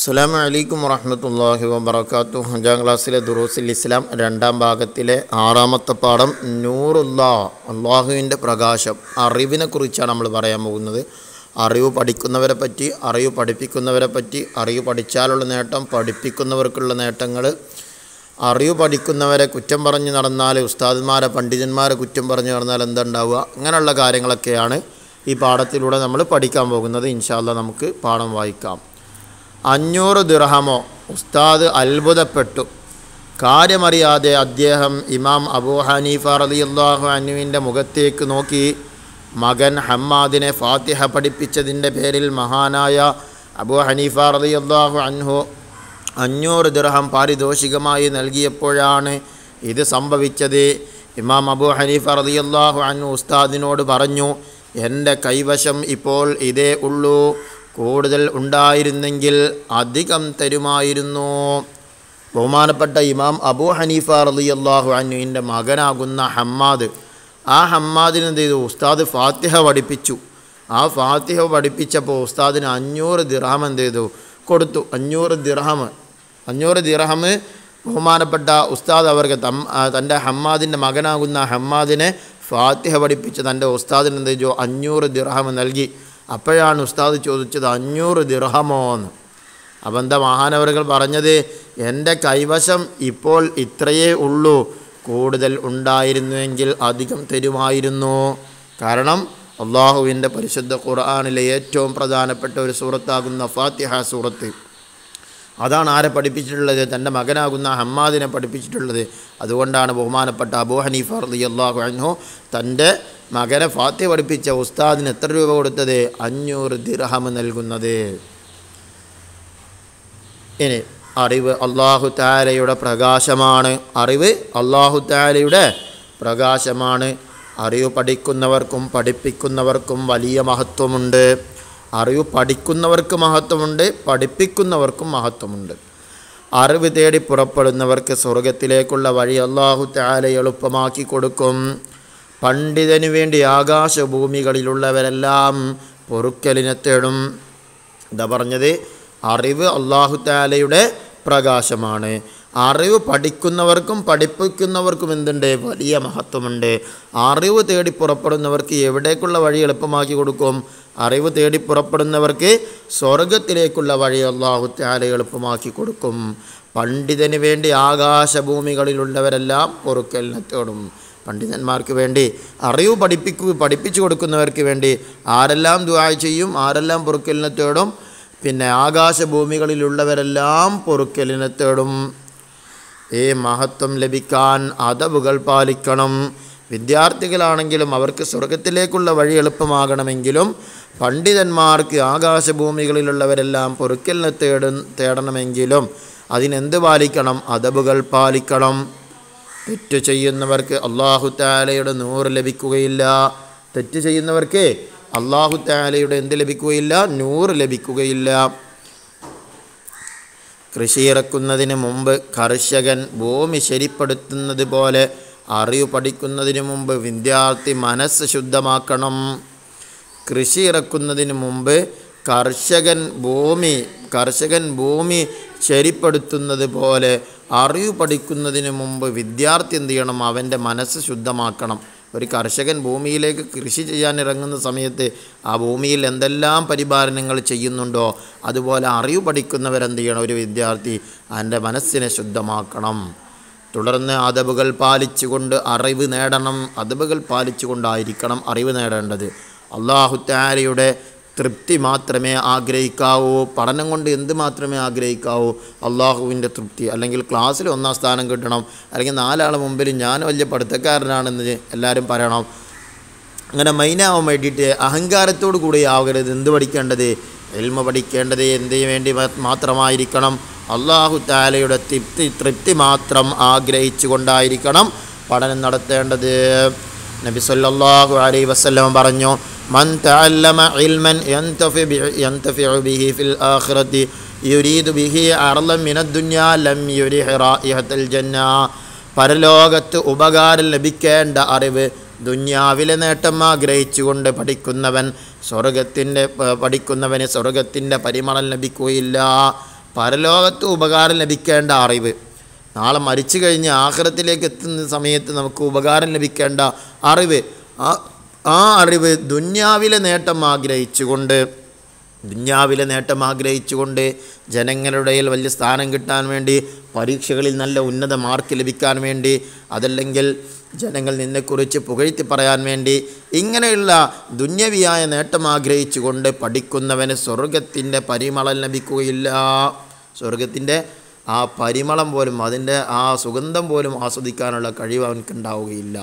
അസ്സലാമു അലൈക്കും വറഹ്മത്തുള്ളാഹി വബറകാത്തു അഞ്ചാം ക്ലാസ്സിലെ ദുറൂസുൽ ഇസ്ലാം രണ്ടാം ഭാഗത്തിലെ ആറാമത്തെ പാഠം നൂറുല്ലാ അള്ളാഹുവിൻ്റെ പ്രകാശം അറിവിനെ കുറിച്ചാണ് നമ്മൾ പറയാൻ പോകുന്നത് അറിവ് പഠിക്കുന്നവരെ പറ്റി അറിവ് പഠിപ്പിക്കുന്നവരെ പറ്റി അറിവ് പഠിച്ചാലുള്ള നേട്ടം പഠിപ്പിക്കുന്നവർക്കുള്ള നേട്ടങ്ങൾ അറിവ് പഠിക്കുന്നവരെ കുറ്റം പറഞ്ഞ് നടന്നാൽ ഉസ്താദന്മാരെ പണ്ഡിതന്മാരെ കുറ്റം പറഞ്ഞ് നടന്നാൽ എന്തുണ്ടാവുക അങ്ങനെയുള്ള കാര്യങ്ങളൊക്കെയാണ് ഈ പാഠത്തിലൂടെ നമ്മൾ പഠിക്കാൻ പോകുന്നത് ഇൻഷാല്ല നമുക്ക് പാഠം വായിക്കാം അഞ്ഞൂറ് ദിർഹമോ ഉസ്താദ് അത്ഭുതപ്പെട്ടു കാര്യമറിയാതെ അദ്ദേഹം ഇമാം അബൂ ഹനീഫ റളിയല്ലാഹു അന്നുവിൻ്റെ മുഖത്തേക്ക് നോക്കി മകൻ ഹമ്മാദിനെ ഫാത്തിഹ പഠിപ്പിച്ചതിൻ്റെ പേരിൽ മഹാനായ അബൂ ഹനീഫ റളിയല്ലാഹു അൻഹു അഞ്ഞൂറ് ദിർഹം പാരിതോഷികമായി നൽകിയപ്പോഴാണ് ഇത് സംഭവിച്ചത് ഇമാം അബൂ ഹനീഫ റളിയല്ലാഹു അൻഹു ഉസ്താദിനോട് പറഞ്ഞു എൻ്റെ കൈവശം ഇപ്പോൾ ഇതേ ഉള്ളൂ കൂടുതൽ ഉണ്ടായിരുന്നെങ്കിൽ അധികം തരുമായിരുന്നു ബഹുമാനപ്പെട്ട ഇമാം അബൂ ഹനീഫ റളിയല്ലാഹു അൻഹുവിൻ്റെ മകനാകുന്ന ഹമ്മാദ് ആ ഹമ്മാദിന് എന്ത് ചെയ്തു ഉസ്താദ് ഫാത്തിഹ പഠിപ്പിച്ചു ആ ഫാത്തിഹ പഠിപ്പിച്ചപ്പോൾ ഉസ്താദിന് അഞ്ഞൂറ് ദിർഹം എന്ത് ചെയ്തു കൊടുത്തു അഞ്ഞൂറ് ദിർഹം അഞ്ഞൂറ് ദിർഹം ബഹുമാനപ്പെട്ട ഉസ്താദ് അവർക്ക് തം ആ, തൻ്റെ ഹമ്മാദിൻ്റെ മകനാകുന്ന ഹമ്മാദിനെ ഫാത്തിഹ പഠിപ്പിച്ച് തൻ്റെ ഉസ്താദിന് എന്ത് ചെയ്തു അഞ്ഞൂറ് ദിർഹം നൽകി അപ്പോഴാണ് ഉസ്താദ് ചോദിച്ചത് അഞ്ഞൂറ് ദിർഹമോ എന്ന് അപ്പം എന്താ മഹാനവറുകൾ പറഞ്ഞത് എൻ്റെ കൈവശം ഇപ്പോൾ ഇത്രയേ ഉള്ളൂ കൂടുതൽ ഉണ്ടായിരുന്നുവെങ്കിൽ അധികം തരുമായിരുന്നു കാരണം അള്ളാഹുവിൻ്റെ പരിശുദ്ധ ഖുർആാനിലെ ഏറ്റവും പ്രധാനപ്പെട്ട ഒരു സൂറത്താകുന്ന ഫാത്തിഹ സൂറത്ത് അതാണ് ആരെ പഠിപ്പിച്ചിട്ടുള്ളത് തൻ്റെ മകനാകുന്ന ഹമ്മാദിനെ പഠിപ്പിച്ചിട്ടുള്ളത് അതുകൊണ്ടാണ് ബഹുമാനപ്പെട്ട അബൂ ഹനീഫ റളി അള്ളാഹു അൻഹു തൻ്റെ മകനെ ഫാത്തിഹ പഠിപ്പിച്ച ഉസ്താദിന് എത്ര രൂപ കൊടുത്തത് അഞ്ഞൂറ് ദിർഹം നൽകുന്നത് ഇനി അറിവ് അള്ളാഹു താലയുടെ പ്രകാശമാണ് അറിവ് അള്ളാഹു താലയുടെ പ്രകാശമാണ് അറിവ് പഠിക്കുന്നവർക്കും പഠിപ്പിക്കുന്നവർക്കും വലിയ മഹത്വമുണ്ട് അറിവ് പഠിക്കുന്നവർക്ക് മഹത്വമുണ്ട് പഠിപ്പിക്കുന്നവർക്കും മഹത്വമുണ്ട് അറിവ് തേടി പുറപ്പെടുന്നവർക്ക് സ്വർഗത്തിലേക്കുള്ള വഴി അള്ളാഹു താല എളുപ്പമാക്കി കൊടുക്കും പണ്ഡിതന് വേണ്ടി ആകാശഭൂമികളിലുള്ളവരെല്ലാം പൊറുക്കലിനെ തേടും എന്താ പറഞ്ഞത് അറിവ് അള്ളാഹു താലയുടെ പ്രകാശമാണ് അറിവ് പഠിക്കുന്നവർക്കും പഠിപ്പിക്കുന്നവർക്കും എന്തുണ്ട് വലിയ മഹത്വമുണ്ട് അറിവ് തേടി പുറപ്പെടുന്നവർക്ക് എവിടേക്കുള്ള വഴി എളുപ്പമാക്കി കൊടുക്കും അറിവ് തേടി പുറപ്പെടുന്നവർക്ക് സ്വർഗത്തിലേക്കുള്ള വഴി അള്ളാഹു താല എളുപ്പമാക്കി കൊടുക്കും പണ്ഡിതന് വേണ്ടി ആകാശഭൂമികളിലുള്ളവരെല്ലാം പൊറുക്കലിനെ തേടും പണ്ഡിതന്മാർക്ക് വേണ്ടി അറിവ് പഠിപ്പിക്കു പഠിപ്പിച്ചു കൊടുക്കുന്നവർക്ക് വേണ്ടി ആരെല്ലാം ദുആ ചെയ്യും ആരെല്ലാം പൊറുക്കലിനെ തേടും പിന്നെ ആകാശഭൂമികളിലുള്ളവരെല്ലാം പൊറുക്കലിനെ തേടും ഈ മഹത്വം ലഭിക്കാൻ അതവുകൾ പാലിക്കണം വിദ്യാർത്ഥികളാണെങ്കിലും അവർക്ക് സ്വർഗത്തിലേക്കുള്ള വഴി എളുപ്പമാകണമെങ്കിലും പണ്ഡിതന്മാർക്ക് ആകാശഭൂമികളിലുള്ളവരെല്ലാം പൊറുക്കലിനെ തേട തേടണമെങ്കിലും അതിനെന്ത് പാലിക്കണം അതവുകൾ പാലിക്കണം തെറ്റ് ചെയ്യുന്നവർക്ക് അള്ളാഹു താലയുടെ നൂറ് ലഭിക്കുകയില്ല തെറ്റ് ചെയ്യുന്നവർക്ക് അള്ളാഹു താലയുടെ എന്ത് ലഭിക്കുകയില്ല നൂറ് ലഭിക്കുകയില്ല കൃഷി ഇറക്കുന്നതിന് മുമ്പ് കർഷകൻ ഭൂമി ശരിപ്പെടുത്തുന്നത് പോലെ അറിവ് പഠിക്കുന്നതിന് മുമ്പ് വിദ്യാർത്ഥി മനസ്സ് ശുദ്ധമാക്കണം കൃഷി ഇറക്കുന്നതിന് മുമ്പ് കർഷകൻ ഭൂമി കർഷകൻ ഭൂമി ശരിപ്പെടുത്തുന്നത് പോലെ അറിവ് പഠിക്കുന്നതിന് മുമ്പ് വിദ്യാർത്ഥി എന്ത് ചെയ്യണം അവൻ്റെ മനസ്സ് ശുദ്ധമാക്കണം ഒരു കർഷകൻ ഭൂമിയിലേക്ക് കൃഷി ചെയ്യാൻ ഇറങ്ങുന്ന സമയത്ത് ആ ഭൂമിയിൽ എന്തെല്ലാം പരിപാലനങ്ങൾ ചെയ്യുന്നുണ്ടോ അതുപോലെ അറിവ് പഠിക്കുന്നവരെന്ത് ചെയ്യണം ഒരു വിദ്യാർത്ഥി അവൻ്റെ മനസ്സിനെ ശുദ്ധമാക്കണം തുടർന്ന് അതബുകൾ പാലിച്ചുകൊണ്ട് അറിവ് നേടണം അതബുകൾ പാലിച്ചുകൊണ്ടായിരിക്കണം അറിവ് നേടേണ്ടത് അള്ളാഹുത്താരയുടെ തൃപ്തി മാത്രമേ ആഗ്രഹിക്കാവൂ പഠനം കൊണ്ട് എന്ത് മാത്രമേ ആഗ്രഹിക്കാവൂ അള്ളാഹുവിൻ്റെ തൃപ്തി അല്ലെങ്കിൽ ക്ലാസ്സിൽ ഒന്നാം സ്ഥാനം കിട്ടണം അല്ലെങ്കിൽ നാലാളെ മുമ്പിൽ ഞാൻ വലിയ പഠിത്തക്കാരനാണെന്ന് എല്ലാവരും പറയണം അങ്ങനെ മൈനാവാൻ വേണ്ടിയിട്ട് അഹങ്കാരത്തോടു കൂടി ആകരുത് എന്ത് പഠിക്കേണ്ടത് എൽമ പഠിക്കേണ്ടത് എന്തിനു വേണ്ടി മാ- മാത്രമായിരിക്കണം അള്ളാഹു താലയുടെ തൃപ്തി തൃപ്തി മാത്രം ആഗ്രഹിച്ചു കൊണ്ടായിരിക്കണം പഠനം നടത്തേണ്ടത് നബി സല്ലല്ലാഹു അലൈഹി വസല്ലം പറഞ്ഞു മൻ തഅല്ലമ ഇൽമൻ യൻതഫി ബി- യൻതഫിഉ ബിഹി ഫിൽ ആഖിറതി യുരീദു ബിഹി അർളൻ മിനദ് ദുനിയാ ലം യുരിഹ റായിഹത്തൽ ജന്ന പരലോകത്ത് ഉപകാരം ലഭിക്കേണ്ട അറിവ് ദുന്യാവിലെ നേട്ടം ആഗ്രഹിച്ചുകൊണ്ട് പഠിക്കുന്നവൻ സ്വർഗത്തിൻ്റെ പഠിക്കുന്നവന് സ്വർഗത്തിൻ്റെ പരിമളം ലഭിക്കുകയില്ല പരലോകത്ത് ഉപകാരം ലഭിക്കേണ്ട അറിവ് നാളെ മരിച്ചു കഴിഞ്ഞ് ആഹ്റത്തിലേക്ക് എത്തുന്ന സമയത്ത് നമുക്ക് ഉപകാരം ലഭിക്കേണ്ട അറിവ് ആ ആ അറിവ് ദുന്യാവിലെ നേട്ടം ആഗ്രഹിച്ചുകൊണ്ട് ദുന്യാവിലെ നേട്ടം ആഗ്രഹിച്ചുകൊണ്ട് ജനങ്ങളുടെ ഇടയിൽ വലിയ സ്ഥാനം കിട്ടാൻ വേണ്ടി പരീക്ഷകളിൽ നല്ല ഉന്നത മാർക്ക് ലഭിക്കാൻ വേണ്ടി അതല്ലെങ്കിൽ ജനങ്ങൾ നിന്നെക്കുറിച്ച് പുകഴ്ത്തി പറയാൻ വേണ്ടി ഇങ്ങനെയുള്ള ദുന്യവിയായ നേട്ടം ആഗ്രഹിച്ചുകൊണ്ട് പഠിക്കുന്നവന് സ്വർഗത്തിൻ്റെ പരിമളം ലഭിക്കുകയില്ല സ്വർഗത്തിൻ്റെ ആ പരിമളം പോലും അതിൻ്റെ ആ സുഗന്ധം പോലും ആസ്വദിക്കാനുള്ള കഴിവ് അവനക്കുണ്ടാവുകയില്ല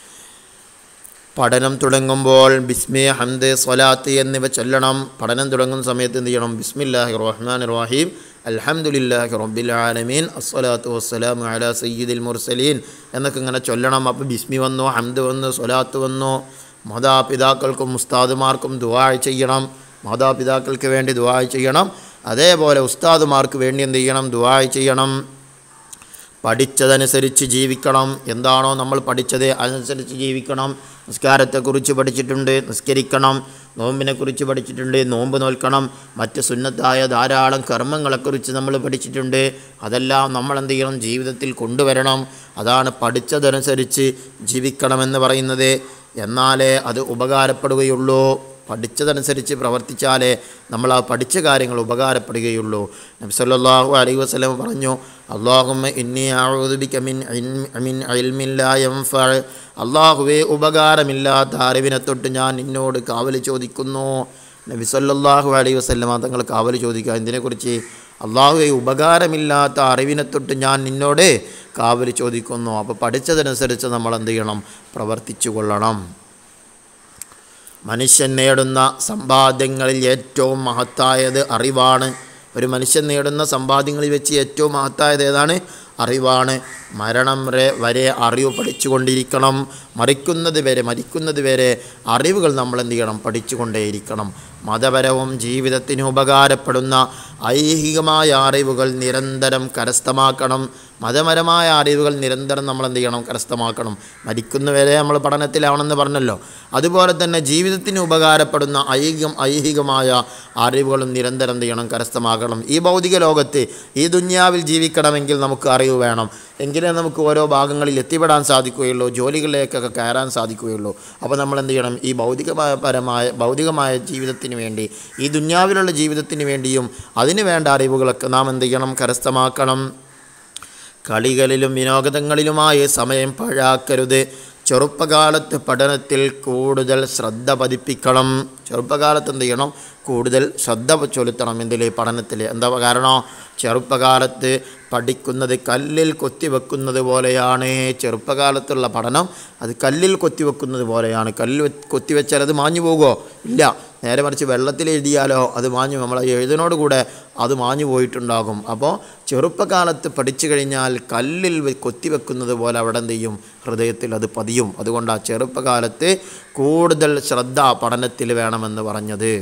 പഠനം തുടങ്ങുമ്പോൾ ബിസ്മി ഹംദ് സ്വലാത്ത് എന്നിവ ചൊല്ലണം പഠനം തുടങ്ങുന്ന സമയത്ത് എന്ത് ചെയ്യണം ബിസ്മില്ലാഹി റഹ്മാൻ റഹീം അൽഹംദുലില്ലാഹി റബ്ബിൽ ആലമീൻ അസ്സലാത്തു വസ്സലാമു അലാ സയ്യിദിൽ മുർസലീൻ എന്നൊക്കെ ഇങ്ങനെ ചൊല്ലണം അപ്പോൾ ബിസ്മി വന്നു ഹംദ് വന്നു സ്വലാത്ത് വന്നു മാതാപിതാക്കൾക്കും ഉസ്താദുമാർക്കും ദുആ ചെയ്യണം മാതാപിതാക്കൾക്ക് വേണ്ടി ദുആ ചെയ്യണം അതേപോലെ ഉസ്താദുമാർക്ക് വേണ്ടി എന്ത് ചെയ്യണം ദുആ ചെയ്യണം പഠിച്ചതനുസരിച്ച് ജീവിക്കണം എന്താണോ നമ്മൾ പഠിച്ചത് അതനുസരിച്ച് ജീവിക്കണം നിസ്കാരത്തെക്കുറിച്ച് പഠിച്ചിട്ടുണ്ട് നിസ്കരിക്കണം നോമ്പിനെക്കുറിച്ച് പഠിച്ചിട്ടുണ്ട് നോമ്പ് നോൽക്കണം മറ്റ് സുന്നത്തായ ധാരാളം കർമ്മങ്ങളെക്കുറിച്ച് നമ്മൾ പഠിച്ചിട്ടുണ്ട് അതെല്ലാം നമ്മൾ എന്ത് ചെയ്യണം ജീവിതത്തിൽ കൊണ്ടുവരണം അതാണ് പഠിച്ചതനുസരിച്ച് ജീവിക്കണമെന്ന് പറയുന്നത് എന്നാലേ അത് ഉപകാരപ്പെടുകയുള്ളൂ പഠിച്ചതനുസരിച്ച് പ്രവർത്തിച്ചാലേ നമ്മൾ ആ പഠിച്ച കാര്യങ്ങൾ ഉപകാരപ്പെടുകയുള്ളൂ നബി സല്ലല്ലാഹു അലൈഹി വസല്ലം പറഞ്ഞു അള്ളാഹുമ്മ ഇന്നി അഊദുബിക മിൻ ഇൽമി- മിൻ ഇൽമിൻ ലാ യൻഫഅ അള്ളാഹുവേ ഉപകാരമില്ലാത്ത അറിവിനെ തൊട്ട് ഞാൻ നിന്നോട് കാവൽ ചോദിക്കുന്നു നബി സല്ലല്ലാഹു അലൈഹി വസല്ലം തങ്ങൾ കാവൽ ചോദിക്കുക ഇതിനെക്കുറിച്ച് അള്ളാഹുവെ ഉപകാരമില്ലാത്ത അറിവിനെ തൊട്ട് ഞാൻ നിന്നോട് കാവൽ ചോദിക്കുന്നു അപ്പോൾ പഠിച്ചതനുസരിച്ച് നമ്മൾ എന്ത് ചെയ്യണം പ്രവർത്തിച്ചു കൊള്ളണം മനുഷ്യൻ നേടുന്ന സമ്പാദ്യങ്ങളിൽ ഏറ്റവും മഹത്തായത് അറിവാണ് ഒരു മനുഷ്യൻ നേടുന്ന സമ്പാദ്യങ്ങളിൽ വെച്ച് ഏറ്റവും മഹത്തായത് ഏതാണ് അറിവാണ് മരണം വരെ വരെ അറിവ് പഠിച്ചുകൊണ്ടിരിക്കണം മരിക്കുന്നത് വരെ മരിക്കുന്നത് വരെ അറിവുകൾ നമ്മൾ എന്ത് ചെയ്യണം പഠിച്ചുകൊണ്ടേയിരിക്കണം മതപരവും ജീവിതത്തിന് ഉപകാരപ്പെടുന്ന ഐഹികമായ അറിവുകൾ നിരന്തരം കരസ്ഥമാക്കണം മതപരമായ അറിവുകൾ നിരന്തരം നമ്മൾ എന്ത് ചെയ്യണം കരസ്ഥമാക്കണം മരിക്കുന്നവരെ നമ്മൾ പഠനത്തിലാവണമെന്ന് പറഞ്ഞല്ലോ അതുപോലെ തന്നെ ജീവിതത്തിന് ഉപകാരപ്പെടുന്ന ഐഹികം ഐഹികമായ അറിവുകളും നിരന്തരം എന്ത് ചെയ്യണം കരസ്ഥമാക്കണം ഈ ഭൗതിക ലോകത്ത് ഈ ദുന്യാവിൽ ജീവിക്കണമെങ്കിൽ നമുക്ക് അറിവ് വേണം എങ്കിലേ നമുക്ക് ഓരോ ഭാഗങ്ങളിൽ എത്തിപ്പെടാൻ സാധിക്കുകയുള്ളൂ ജോലികളിലേക്കൊക്കെ കയറാൻ സാധിക്കുകയുള്ളൂ അപ്പോൾ നമ്മൾ എന്ത് ചെയ്യണം ഈ ഭൗതികമായ പരമായ ഭൗതികമായ ജീവിതത്തിന് വേണ്ടി ഈ ദുന്യാവിലുള്ള ജീവിതത്തിന് വേണ്ടിയും അതിന് വേണ്ട അറിവുകളൊക്കെ നാം എന്ത് ചെയ്യണം കരസ്ഥമാക്കണം കളികളിലും വിനോദങ്ങളിലുമായി സമയം പാഴാക്കരുത് ചെറുപ്പകാലത്ത് പഠനത്തിൽ കൂടുതൽ ശ്രദ്ധ പതിപ്പിക്കണം ചെറുപ്പകാലത്ത് എന്ത് ചെയ്യണം കൂടുതൽ ശ്രദ്ധ ചെലുത്തണം എന്തിൽ പഠനത്തിൽ എന്താ കാരണം ചെറുപ്പകാലത്ത് പഠിക്കുന്നത് കല്ലിൽ കൊത്തിവെക്കുന്നത് പോലെയാണ് ചെറുപ്പകാലത്തുള്ള പഠനം അത് കല്ലിൽ കൊത്തിവെക്കുന്നത് പോലെയാണ് കല്ലിൽ വെ- കൊത്തിവെച്ചാൽ അത് മാഞ്ഞു പോകുമോ ഇല്ല നേരെ മറിച്ച് വെള്ളത്തിൽ എഴുതിയാലോ അത് മാഞ്ഞു നമ്മളെ എഴുതിനോട് കൂടെ അത് മാഞ്ഞു പോയിട്ടുണ്ടാകും അപ്പോൾ ചെറുപ്പകാലത്ത് പഠിച്ചു കഴിഞ്ഞാൽ കല്ലിൽ വെ- കൊത്തിവെക്കുന്നത് പോലെ അവിടെ എന്ത് ചെയ്യും ഹൃദയത്തിൽ അത് പതിയും അതുകൊണ്ട് ആ ചെറുപ്പകാലത്ത് കൂടുതൽ ശ്രദ്ധ പഠനത്തിൽ വേണമെന്ന് പറഞ്ഞത്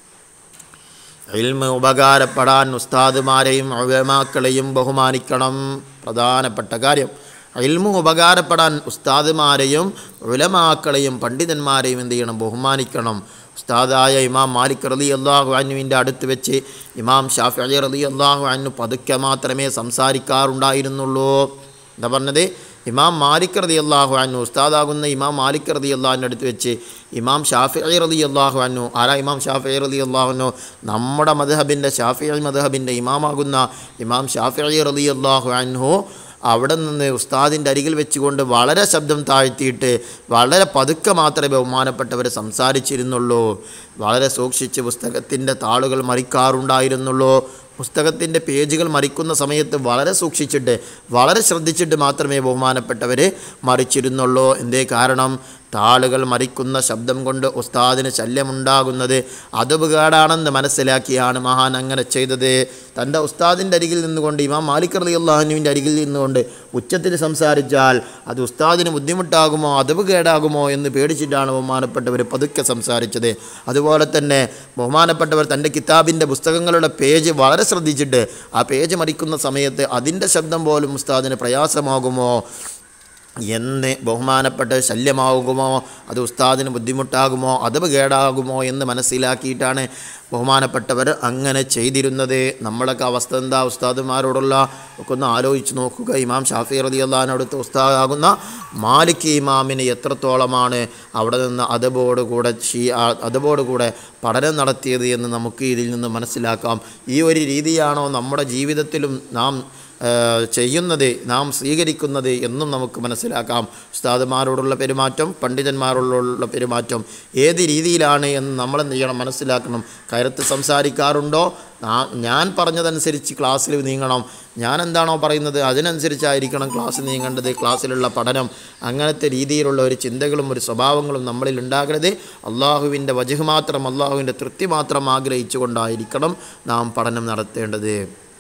ഇൽമ ഉപകാരപ്പെടാൻ ഉസ്താദുമാരെയും ഉലമാക്കളെയും ബഹുമാനിക്കണം പ്രധാനപ്പെട്ട കാര്യം ഇൽമു ഉപകാരപ്പെടാൻ ഉസ്താദുമാരെയും ഉലമാക്കളെയും പണ്ഡിതന്മാരെയും എന്ത് ചെയ്യണം ബഹുമാനിക്കണം ഉസ്താദായ ഇമാം മാലിക് റലി അള്ളാഹു അന്നുവിൻ്റെ അടുത്ത് വെച്ച് ഇമാം ഷാഫി അലി റലി അള്ളാഹു അന്നു പതുക്കെ മാത്രമേ സംസാരിക്കാറുണ്ടായിരുന്നുള്ളൂ എന്താ പറഞ്ഞത് ഇമാം മാലിക് റതി അള്ളാഹു അന്നു ഉസ്താദാകുന്ന ഇമാം മാലിക് റതി അള്ളാഹിൻ്റെ അടുത്ത് വെച്ച് ഇമാം ഷാഫി റതി അള്ളാഹു അന്നു ആരാ ഇമാം ഷാഫി റതി അള്ളാഹു അന്നു നമ്മുടെ മദ്ഹബിൻ്റെ ഷാഫി മദ്ഹബിൻ്റെ ഇമാമാകുന്ന ഇമാം ഷാഫി റതി അള്ളാഹു അൻഹു അവിടെ നിന്ന് ഉസ്താദിൻ്റെ അരികിൽ വെച്ചുകൊണ്ട് വളരെ ശബ്ദം താഴ്ത്തിയിട്ട് വളരെ പതുക്കെ മാത്രമേ ബഹുമാനപ്പെട്ടവർ സംസാരിച്ചിരുന്നുള്ളൂ വളരെ സൂക്ഷിച്ച് പുസ്തകത്തിൻ്റെ താളുകൾ മറിക്കാറുണ്ടായിരുന്നുള്ളൂ പുസ്തകത്തിൻ്റെ പേജുകൾ മറിക്കുന്ന സമയത്ത് വളരെ സൂക്ഷിച്ചിട്ട് വളരെ ശ്രദ്ധിച്ചിട്ട് മാത്രമേ ബഹുമാനപ്പെട്ടവർ മറിച്ചിരുന്നുള്ളൂ എന്തേ കാരണം താളുകൾ മറിക്കുന്ന ശബ്ദം കൊണ്ട് ഉസ്താദിന് ശല്യമുണ്ടാകുന്നത് അതുപകേടാണെന്ന് മനസ്സിലാക്കിയാണ് മഹാൻ അങ്ങനെ ചെയ്തത് തൻ്റെ ഉസ്താദിൻ്റെ അരികിൽ നിന്നുകൊണ്ട് ഇമാം മാലിക് റലി അള്ളാഹുവിൻ്റെ അരികിൽ നിന്നുകൊണ്ട് ഉച്ചത്തിൽ സംസാരിച്ചാൽ അത് ഉസ്താദിന് ബുദ്ധിമുട്ടാകുമോ അതുപകേടാകുമോ എന്ന് പേടിച്ചിട്ടാണ് ബഹുമാനപ്പെട്ടവർ പതുക്കെ സംസാരിച്ചത് അതുപോലെ തന്നെ ബഹുമാനപ്പെട്ടവർ തൻ്റെ കിതാബിൻ്റെ പുസ്തകങ്ങളുടെ പേജ് വളരെ ശ്രദ്ധിച്ചിട്ട് ആ പേജ് മറിക്കുന്ന സമയത്ത് അതിൻ്റെ ശബ്ദം പോലും ഉസ്താദിന് പ്രയാസമാകുമോ എന്ന് ബഹുമാനപ്പെട്ട ശല്യമാകുമോ അത് ഉസ്താദിന് ബുദ്ധിമുട്ടാകുമോ അതവ് കേടാകുമോ എന്ന് മനസ്സിലാക്കിയിട്ടാണ് ബഹുമാനപ്പെട്ടവർ അങ്ങനെ ചെയ്തിരുന്നത് നമ്മളൊക്കെ അവസ്ഥ എന്താ ഉസ്താദുമാരോടുള്ള ഒക്കെ ഒന്ന് ആലോചിച്ച് നോക്കുക ഇമാം ഷാഫി റതി അള്ളഹാനടുത്ത് ഉസ്താദാകുന്ന മാലിക് ഇമാമിന് എത്രത്തോളമാണ് അവിടെ നിന്ന് അതബോടുകൂടെ ഷീ അതബോടുകൂടെ പഠനം നടത്തിയത് എന്ന് നമുക്ക് ഇതിൽ നിന്ന് മനസ്സിലാക്കാം ഈ ഒരു രീതിയാണോ നമ്മുടെ ജീവിതത്തിലും നാം ഏഹ് ചെയ്യുന്നത് നാം സ്വീകരിക്കുന്നത് എന്നും നമുക്ക് മനസ്സിലാക്കാം ഉസ്താദുമാരോടുള്ള പെരുമാറ്റം പണ്ഡിതന്മാരോടുള്ള പെരുമാറ്റം ഏത് രീതിയിലാണ് എന്ന് നമ്മൾ എന്ത് ചെയ്യണം മനസ്സിലാക്കണം കയർത്ത് സംസാരിക്കാറുണ്ടോ നാ- ഞാൻ പറഞ്ഞതനുസരിച്ച് ക്ലാസ്സിൽ നീങ്ങണം ഞാൻ എന്താണോ പറയുന്നത് അതിനനുസരിച്ചായിരിക്കണം ക്ലാസ് നീങ്ങേണ്ടത് ക്ലാസ്സിലുള്ള പഠനം അങ്ങനത്തെ രീതിയിലുള്ള ഒരു ചിന്തകളും ഒരു സ്വഭാവങ്ങളും നമ്മളിൽ ഉണ്ടാകരുത് അള്ളാഹുവിൻ്റെ വജഹ് മാത്രം അള്ളാഹുവിൻ്റെ തൃപ്തി മാത്രം ആഗ്രഹിച്ചുകൊണ്ടായിരിക്കണം നാം പഠനം നടത്തേണ്ടത്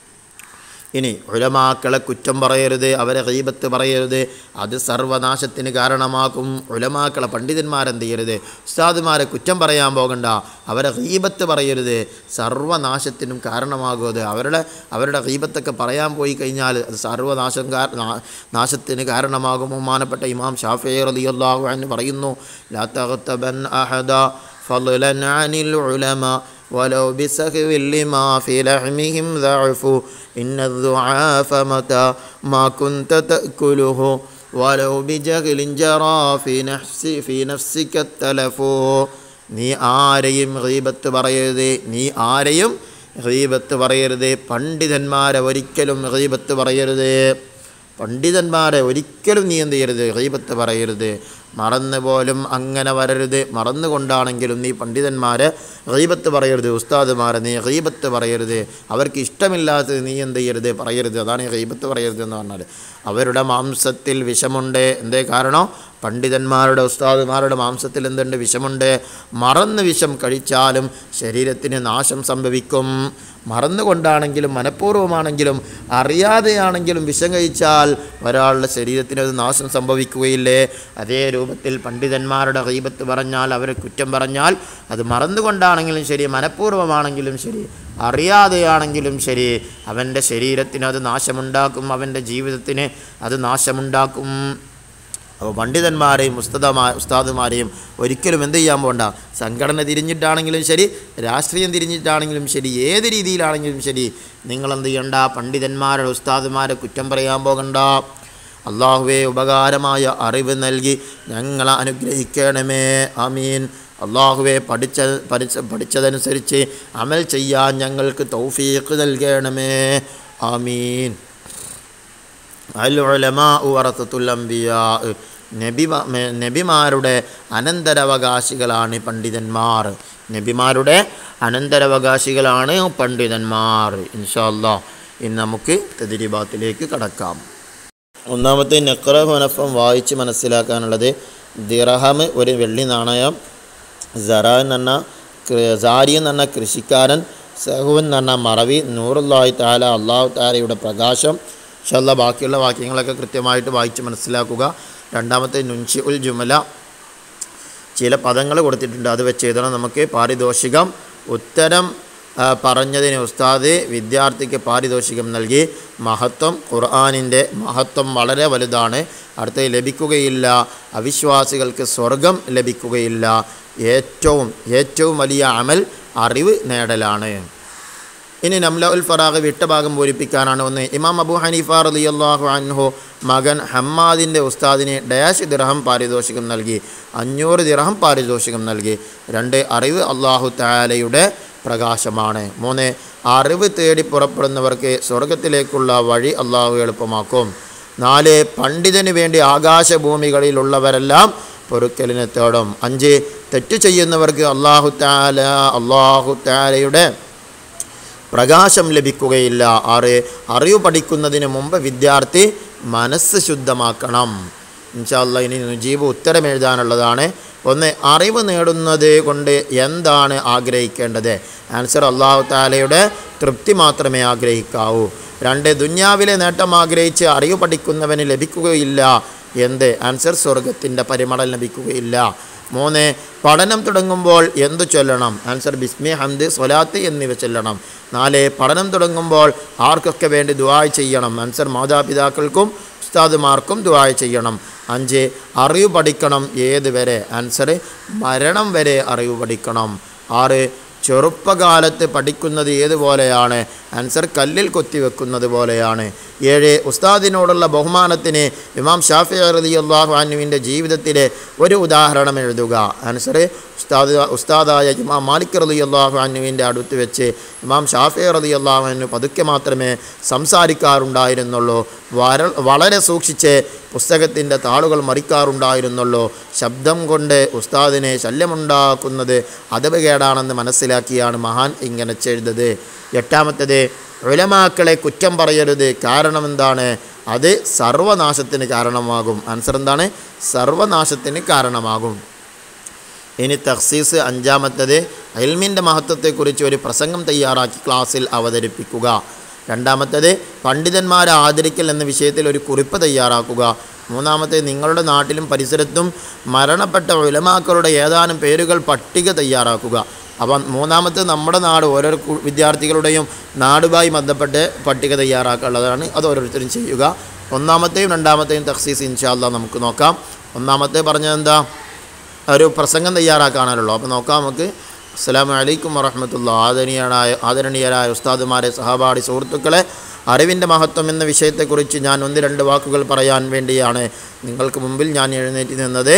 ഇനി ഉലമാക്കളെ കുറ്റം പറയരുത് അവരെ ഗീബത്ത് പറയരുത് അത് സർവനാശത്തിന് കാരണമാക്കും ഉലമാക്കളെ പണ്ഡിതന്മാരെന്ത് ചെയ്യരുത് ഉസ്താദുമാരെ കുറ്റം പറയാൻ പോകണ്ട അവരെ ഗീബത്ത് പറയരുത് സർവനാശത്തിനും കാരണമാകും അത് അവരുടെ അവരുടെ ഗീബത്തൊക്കെ പറയാൻ പോയി കഴിഞ്ഞാൽ അത് സർവനാശം കാ- നാ- നാശത്തിന് കാരണമാകും ബഹുമാനപ്പെട്ട ഇമാം ഷാഫി റളിയല്ലാഹു അൻഹു പറയുന്നു ലാ തഗ്തബൻ അഹദ ഫضلا عن العلماء ولو بسهو لما في لحمهم ضعف إن الضعاف متى ما كنت تأكله ولو بجهل جرى في نفس في نفسك التلف നീ ആരെയും ഗീബത്ത് പറയരുത് നീ ആരെയും ഗീബത്ത് പറയരുത് പണ്ഡിതന്മാരെ ഒരിക്കലും ഗീബത്ത് പറയരുത് പണ്ഡിതന്മാരെ ഒരിക്കലും നീ എന്ത് ചെയ്യരുത് ഗീബത്ത് പറയരുത് മറന്നു പോലും അങ്ങനെ വരരുത് മറന്നുകൊണ്ടാണെങ്കിലും നീ പണ്ഡിതന്മാരെ ഗീബത്ത് പറയരുത് ഉസ്താദുമാരെ നീ ഗീബത്ത് പറയരുത് അവർക്ക് ഇഷ്ടമില്ലാത്തത് നീ എന്ത് ചെയ്യരുത് പറയരുത് അതാണ് ഈ ഗീബത്ത് പറയരുത് എന്ന് പറഞ്ഞാൽ അവരുടെ മാംസത്തിൽ വിഷമുണ്ട് എന്തേ കാരണം പണ്ഡിതന്മാരുടെ ഉസ്താദുമാരുടെ മാംസത്തിൽ എന്തുണ്ട് വിഷമുണ്ട് മറന്ന് വിഷം കഴിച്ചാലും ശരീരത്തിന് നാശം സംഭവിക്കും മറന്നുകൊണ്ടാണെങ്കിലും മനഃപൂർവ്വമാണെങ്കിലും അറിയാതെയാണെങ്കിലും വിഷം കഴിച്ചാൽ ഒരാളുടെ ശരീരത്തിന് അത് നാശം സംഭവിക്കുകയില്ലേ അതേ രൂപത്തിൽ പണ്ഡിതന്മാരുടെ ഗീബത്ത് പറഞ്ഞാൽ അവരെ കുറ്റം പറഞ്ഞാൽ അത് മറന്നുകൊണ്ടാണെങ്കിലും ശരി മനഃപൂർവ്വമാണെങ്കിലും ശരി അറിയാതെയാണെങ്കിലും ശരി അവൻ്റെ ശരീരത്തിന് അത് നാശമുണ്ടാക്കും അവൻ്റെ ജീവിതത്തിന് അത് നാശമുണ്ടാക്കും അപ്പോൾ പണ്ഡിതന്മാരെയും ഉസ്തദമാ ഉസ്താദുമാരെയും ഒരിക്കലും എന്ത് ചെയ്യാൻ പോകണ്ട സംഘടന തിരിഞ്ഞിട്ടാണെങ്കിലും ശരി രാഷ്ട്രീയം തിരിഞ്ഞിട്ടാണെങ്കിലും ശരി ഏത് രീതിയിലാണെങ്കിലും ശരി നിങ്ങളെന്ത് ചെയ്യണ്ട പണ്ഡിതന്മാരുടെ ഉസ്താദുമാരെ കുറ്റം പറയാൻ പോകണ്ട അള്ളാഹുവെ ഉപകാരമായ അറിവ് നൽകി ഞങ്ങളെ അനുഗ്രഹിക്കണമേ ആമീൻ അള്ളാഹുവെ പഠിച്ച പഠിച്ച പഠിച്ചതനുസരിച്ച് അമൽ ചെയ്യാൻ ഞങ്ങൾക്ക് തൗഫീഖ് നൽകണമേ ആമീൻ അൽ ഉലമാ വറത്തുൽ അംബിയാ നബി നബിമാരുടെ അനന്തരാവകാശികളാണ് പണ്ഡിതന്മാർ നബിമാരുടെ അനന്തരാവകാശികളാണ് പണ്ഡിതന്മാർ ഇൻഷാ അല്ലാ ഇന്ന് നമുക്ക് തദിരിബാത്തിലേക്ക് കടക്കാം ഒന്നാമത്തെ നക്ര ഹുനഫം വായിച്ച് മനസ്സിലാക്കാനുള്ളത് ദിറഹം ഒരു വെള്ളി നാണയം സറ എന്ന് പറഞ്ഞ കൃ- സാരി എന്ന് പറഞ്ഞ കൃഷിക്കാരൻ സഹുവൻ എന്ന് പറഞ്ഞ മറവി നൂറുല്ലാഹി താല അള്ളാഹു താലയുടെ പ്രകാശം ഇൻഷല്ല ബാക്കിയുള്ള വാക്യങ്ങളൊക്കെ കൃത്യമായിട്ട് വായിച്ച് മനസ്സിലാക്കുക രണ്ടാമത്തെ നുൻഷി ഉൽ ജുമല ചില പദങ്ങൾ കൊടുത്തിട്ടുണ്ട് അത് വെച്ച് എഴുതണം നമുക്ക് പാരിതോഷികം ഉത്തരം ആ, പറഞ്ഞതിന് ഉസ്താദ് വിദ്യാർത്ഥിക്ക് പാരിതോഷികം നൽകി മഹത്വം ഖുർആാനിൻ്റെ മഹത്വം വളരെ വലുതാണ് അടുത്ത് ലഭിക്കുകയില്ല അവിശ്വാസികൾക്ക് സ്വർഗം ലഭിക്കുകയില്ല ഏറ്റവും ഏറ്റവും വലിയ അമൽ അറിവ് നേടലാണ് ഇനി നംല ഉൽ ഫറാഖ് വിട്ട ഭാഗം പൂരിപ്പിക്കാനാണ് ഒന്ന് ഇമാം അബു ഹനീഫ റളിയല്ലാഹു അൻഹു മകൻ ഹമ്മാദിൻ്റെ ഉസ്താദിന് ഡയാഷ് ദിർഹം പാരിതോഷികം നൽകി അഞ്ഞൂറ് ദിർഹം പാരിതോഷികം നൽകി രണ്ട് അറിവ് അള്ളാഹു താലയുടെ പ്രകാശമാണ് മൂന്ന് അറിവ് തേടി പുറപ്പെടുന്നവർക്ക് സ്വർഗത്തിലേക്കുള്ള വഴി അള്ളാഹു എളുപ്പമാക്കും നാല് പണ്ഡിതന് വേണ്ടി ആകാശഭൂമികളിലുള്ളവരെല്ലാം പൊറുക്കലിനെ തേടും അഞ്ച് തെറ്റ് ചെയ്യുന്നവർക്ക് അള്ളാഹു താല അള്ളാഹു താലയുടെ പ്രകാശം ലഭിക്കുകയില്ല ആറ് അറിവ് പഠിക്കുന്നതിന് മുമ്പ് വിദ്യാർത്ഥി മനസ്സ് ശുദ്ധമാക്കണം ഇൻഷാല്ല ഇനി നുജീബ് ഉത്തരം എഴുതാനുള്ളതാണ് ഒന്ന് അറിവ് നേടുന്നത് കൊണ്ട് എന്താണ് ആഗ്രഹിക്കേണ്ടത് ആൻസർ അള്ളാഹു താലയുടെ തൃപ്തി മാത്രമേ ആഗ്രഹിക്കാവൂ രണ്ട് ദുന്യാവിലെ നേട്ടം ആഗ്രഹിച്ച് അറിവ് പഠിക്കുന്നവന് ലഭിക്കുകയില്ല എന്ത് ആൻസർ സ്വർഗത്തിൻ്റെ പരിമളം ലഭിക്കുകയില്ല മൂന്ന് പഠനം തുടങ്ങുമ്പോൾ എന്തു ചൊല്ലണം ആൻസർ ബിസ്മി ഹംദ് സ്വലാത്ത് എന്നിവ ചൊല്ലണം നാല് പഠനം തുടങ്ങുമ്പോൾ ആർക്കൊക്കെ വേണ്ടി ദുആ ചെയ്യണം ആൻസർ മാതാപിതാക്കൾക്കും ഉസ്താദുമാർക്കും ദുആ ചെയ്യണം അഞ്ച് അറിവ് പഠിക്കണം ഏത് വരെ ആൻസർ മരണം വരെ അറിവ് പഠിക്കണം ആറ് ചെറുപ്പകാലത്ത് പഠിക്കുന്നത് ഏതുപോലെയാണ് ആൻസർ കല്ലിൽ കൊത്തിവെക്കുന്നത് പോലെയാണ് ഏഴ് ഉസ്താദിനോടുള്ള ബഹുമാനത്തിന് ഇമാം ഷാഫി റലി അള്ളാഹു അനുവിൻ്റെ ജീവിതത്തിലെ ഒരു ഉദാഹരണം എഴുതുക ആൻസർ ഉസ്താദ് ഉസ്താദായ ഇമാം മാലിക് റലി അള്ളാഹു അനുവിൻ്റെ അടുത്ത് വെച്ച് ഇമാം ഷാഫി റലി അള്ളാഹു അനു പതുക്കെ മാത്രമേ സംസാരിക്കാറുണ്ടായിരുന്നുള്ളൂ വര വളരെ സൂക്ഷിച്ച് പുസ്തകത്തിൻ്റെ താളുകൾ മറിക്കാറുണ്ടായിരുന്നുള്ളൂ ശബ്ദം കൊണ്ട് ഉസ്താദിനെ ശല്യമുണ്ടാക്കുന്നത് അതപകേടാണെന്ന് മനസ്സിലാക്കിയാണ് മഹാൻ ഇങ്ങനെ ചെയ്തത് എട്ടാമത്തേത് ഉലമാക്കളെ കുറ്റം പറയരുത് കാരണം എന്താണ് അത് സർവനാശത്തിന് കാരണമാകും ആൻസർ എന്താണ് സർവനാശത്തിന് കാരണമാകും ഇനി തഖ്സീസ് അഞ്ചാമത്തത് അൽമിൻ്റെ മഹത്വത്തെക്കുറിച്ച് ഒരു പ്രസംഗം തയ്യാറാക്കി ക്ലാസ്സിൽ അവതരിപ്പിക്കുക രണ്ടാമത്തത് പണ്ഡിതന്മാരെ ആദരിക്കൽ എന്ന വിഷയത്തിൽ ഒരു കുറിപ്പ് തയ്യാറാക്കുക മൂന്നാമത്തെ നിങ്ങളുടെ നാട്ടിലും പരിസരത്തും മരണപ്പെട്ട ഉലമാക്കളുടെ ഏതാനും പേരുകൾ പട്ടിക തയ്യാറാക്കുക അപ്പം മൂന്നാമത്തെ നമ്മുടെ നാട് ഓരോ കു- വിദ്യാർത്ഥികളുടെയും നാടുമായി ബന്ധപ്പെട്ട് പട്ടിക തയ്യാറാക്കാനുള്ളതാണ് അത് ഓരോരുത്തരും ചെയ്യുക ഒന്നാമത്തെയും രണ്ടാമത്തെയും തഖ്സീസ് ഇൻഷാല്ല നമുക്ക് നോക്കാം ഒന്നാമത്തെ പറഞ്ഞത് എന്താ ഒരു പ്രസംഗം തയ്യാറാക്കാണല്ലോ അപ്പോൾ നോക്കാം നമുക്ക് അസ്സലാമു അലൈക്കും വറഹമത്തുള്ള ആദരണീയനായ ആദരണീയരായ ഉസ്താദുമാരെ സഹപാഠി സുഹൃത്തുക്കളെ അറിവിൻ്റെ മഹത്വം എന്ന വിഷയത്തെക്കുറിച്ച് ഞാൻ ഒന്ന് രണ്ട് വാക്കുകൾ പറയാൻ വേണ്ടിയാണ് നിങ്ങൾക്ക് മുമ്പിൽ ഞാൻ എഴുന്നേറ്റ് നിന്നത്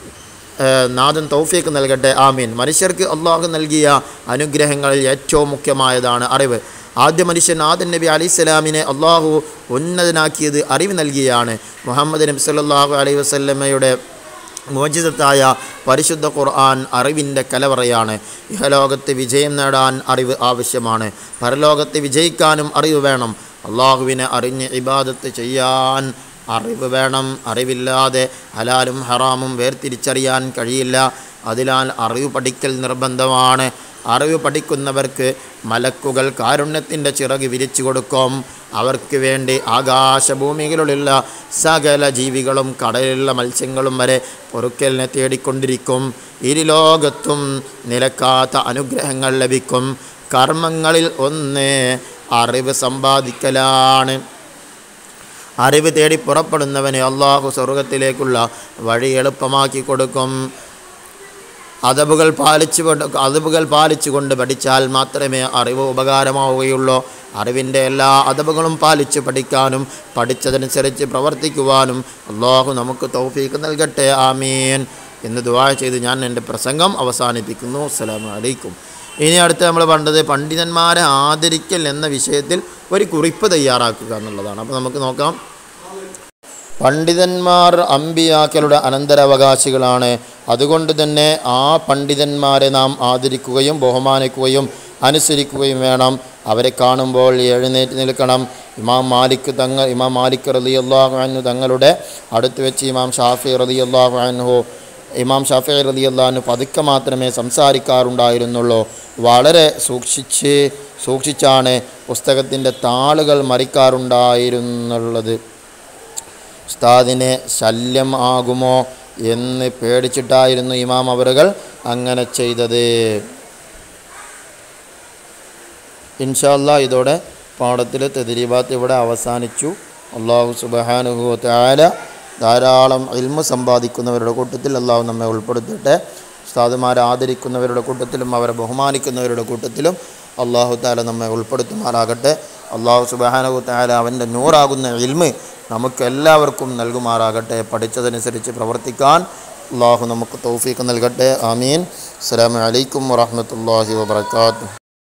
ഏഹ് നാഥൻ തൗഫീക്ക് നൽകട്ടെ ആമീൻ മനുഷ്യർക്ക് അള്ളാഹു നൽകിയ അനുഗ്രഹങ്ങളിൽ ഏറ്റവും മുഖ്യമായതാണ് അറിവ് ആദ്യ മനുഷ്യൻ ആദൻ നബി അലിസ്ലാമിനെ അള്ളാഹു ഉന്നതനാക്കിയത് അറിവ് നൽകിയാണ് മുഹമ്മദ് നബി സല്ലല്ലാഹു അലൈഹി വസല്ലമയുടെ മോചിതത്തായ പരിശുദ്ധ ഖുർആൻ അറിവിൻ്റെ കലവറയാണ് ഇഹലോകത്ത് വിജയം നേടാൻ അറിവ് ആവശ്യമാണ് പരലോകത്ത് വിജയിക്കാനും അറിവ് വേണം അള്ളാഹുവിനെ അറിഞ്ഞ് ഇബാദത്ത് ചെയ്യാൻ അറിവ് വേണം അറിവില്ലാതെ ഹലാലും ഹറാമും വേർതിരിച്ചറിയാൻ കഴിയില്ല അതിനാൽ അറിവ് പഠിക്കൽ നിർബന്ധമാണ് അറിവ് പഠിക്കുന്നവർക്ക് മലക്കുകൾ കാരുണ്യത്തിൻ്റെ ചിറക് വിരിച്ചു കൊടുക്കും അവർക്ക് വേണ്ടി ആകാശഭൂമികളിലുള്ള സകല ജീവികളും കടലിലുള്ള മത്സ്യങ്ങളും വരെ പൊറുക്കലിനെ തേടിക്കൊണ്ടിരിക്കും ഇരുലോകത്തും നിലക്കാത്ത അനുഗ്രഹങ്ങൾ ലഭിക്കും കർമ്മങ്ങളിൽ ഒന്ന് അറിവ് സമ്പാദിക്കലാണ് അറിവ് തേടി പുറപ്പെടുന്നവന് അള്ളാഹു സ്വർഗത്തിലേക്കുള്ള വഴി എളുപ്പമാക്കി കൊടുക്കും അതബുകൾ പാലിച്ചു കൊണ്ട് അതബുകൾ പാലിച്ചുകൊണ്ട് പഠിച്ചാൽ മാത്രമേ അറിവ് ഉപകാരമാവുകയുള്ളൂ അറിവിൻ്റെ എല്ലാ അതബുകളും പാലിച്ച് പഠിക്കാനും പഠിച്ചതനുസരിച്ച് പ്രവർത്തിക്കുവാനും അള്ളാഹു നമുക്ക് തൗഫീക്ക് നൽകട്ടെ ആമീൻ എന്ന് ദുആ ചെയ്ത് ഞാൻ എൻ്റെ പ്രസംഗം അവസാനിപ്പിക്കുന്നു അസ്സലാമു അലൈക്കും ഇനി അടുത്ത് നമ്മൾ പണ്ടത് പണ്ഡിതന്മാരെ ആദരിക്കൽ എന്ന വിഷയത്തിൽ ഒരു കുറിപ്പ് തയ്യാറാക്കുക എന്നുള്ളതാണ് അപ്പോൾ നമുക്ക് നോക്കാം പണ്ഡിതന്മാർ അമ്പിയാക്കളുടെ അനന്തരാവകാശികളാണ് അതുകൊണ്ട് തന്നെ ആ പണ്ഡിതന്മാരെ നാം ആദരിക്കുകയും ബഹുമാനിക്കുകയും അനുസരിക്കുകയും വേണം അവരെ കാണുമ്പോൾ എഴുന്നേറ്റ് നിൽക്കണം ഇമാം മാലിക് തങ്ങൾ ഇമാം മാലിക് റലി അള്ളാഹു അൻഹു തങ്ങളുടെ അടുത്ത് വെച്ച് ഇമാം ഷാഫി റലി അള്ളാഹു അൻഹു ഇമാം ഷാഫി റലി അള്ളാഹു പതുക്കെ മാത്രമേ സംസാരിക്കാറുണ്ടായിരുന്നുള്ളൂ വളരെ സൂക്ഷിച്ച് സൂക്ഷിച്ചാണ് പുസ്തകത്തിൻ്റെ താളുകൾ മറിക്കാറുണ്ടായിരുന്നുള്ളത് ഉസ്താദിന് ശല്യം ആകുമോ എന്ന് പേടിച്ചിട്ടായിരുന്നു ഇമാം അവറുകൾ അങ്ങനെ ചെയ്തത് ഇൻഷാല്ല ഇതോടെ പാഠത്തിലെ തെതിരിബാത്ത് ഇവിടെ അവസാനിച്ചു അള്ളാഹു സുബഹാനുഹു താല ധാരാളം ഇൽമ സമ്പാദിക്കുന്നവരുടെ കൂട്ടത്തിൽ അള്ളാഹു നമ്മെ ഉൾപ്പെടുത്തട്ടെ ഉസ്താദുമാരെ ആദരിക്കുന്നവരുടെ കൂട്ടത്തിലും അവരെ ബഹുമാനിക്കുന്നവരുടെ കൂട്ടത്തിലും അള്ളാഹു താല നമ്മെ ഉൾപ്പെടുത്തുമാറാകട്ടെ അള്ളാഹു സുബഹാനഹു താല അവൻ്റെ നൂറാകുന്ന ഇൽമ് നമുക്കെല്ലാവർക്കും നൽകുമാറാകട്ടെ പഠിച്ചതനുസരിച്ച് പ്രവർത്തിക്കാൻ അള്ളാഹു നമുക്ക് തൗഫീക്ക് നൽകട്ടെ ആമീൻ അസ്സലാമു അലൈക്കും വറഹ്മത്തുള്ളാഹി വബറകാതുഹു